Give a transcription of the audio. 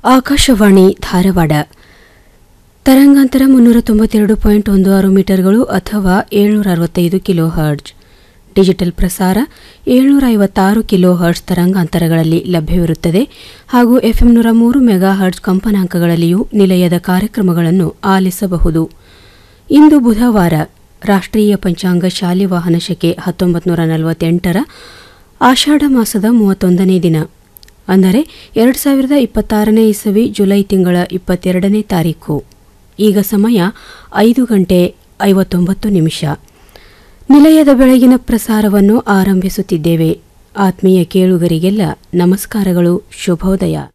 ಆಕಾಶವಾಣಿ ಧಾರವಾಡ ತರಂಗಾಂತರ ಮುನ್ನೂರ ತೊಂಬತ್ತೆರಡು ಪಾಯಿಂಟ್ ಒಂದು ಆರು ಮೀಟರ್ಗಳು ಅಥವಾ ಏಳ್ನೂರ ಅರವತ್ತೈದು ಕಿಲೋ ಹರ್ಟ್ಜ್ ಡಿಜಿಟಲ್ ಪ್ರಸಾರ ಏಳ್ನೂರ ಐವತ್ತಾರು ಕಿಲೋ ಹರ್ಟ್ಜ್ ತರಂಗಾಂತರಗಳಲ್ಲಿ ಲಭ್ಯವಿರುತ್ತದೆ ಹಾಗೂ ಎಫ್ಎಂ ನೂರ ಮೂರು ಮೆಗಾ ಹರ್ಟ್ಜ್ ಕಂಪನಾಂಕಗಳಲ್ಲಿಯೂ ನಿಲಯದ ಕಾರ್ಯಕ್ರಮಗಳನ್ನು ಆಲಿಸಬಹುದು ಇಂದು ಬುಧವಾರ ರಾಷ್ಟ್ರೀಯ ಪಂಚಾಂಗ ಶಾಲಿವಾಹನ ಶಕೆ ಹತ್ತೊಂಬತ್ತು ನೂರ ನಲವತ್ತೆಂಟರ ಆಷಾಢ ಮಾಸದ ಮೂವತ್ತೊಂದನೇ ದಿನ ಅಂದರೆ ಎರಡು ಸಾವಿರದ ಇಪ್ಪತ್ತಾರನೇ ಇಸವಿ ಜುಲೈ ತಿಂಗಳ ಇಪ್ಪತ್ತೆರಡನೇ ತಾರೀಖು ಈಗ ಸಮಯ ಐದು ಗಂಟೆ ಐವತ್ತೊಂಬತ್ತು ನಿಮಿಷ ನಿಲಯದ ಬೆಳಗಿನ ಪ್ರಸಾರವನ್ನು ಆರಂಭಿಸುತ್ತಿದ್ದೇವೆ ಆತ್ಮೀಯ ಕೇಳುಗರಿಗೆಲ್ಲ ನಮಸ್ಕಾರಗಳು ಶುಭೋದಯ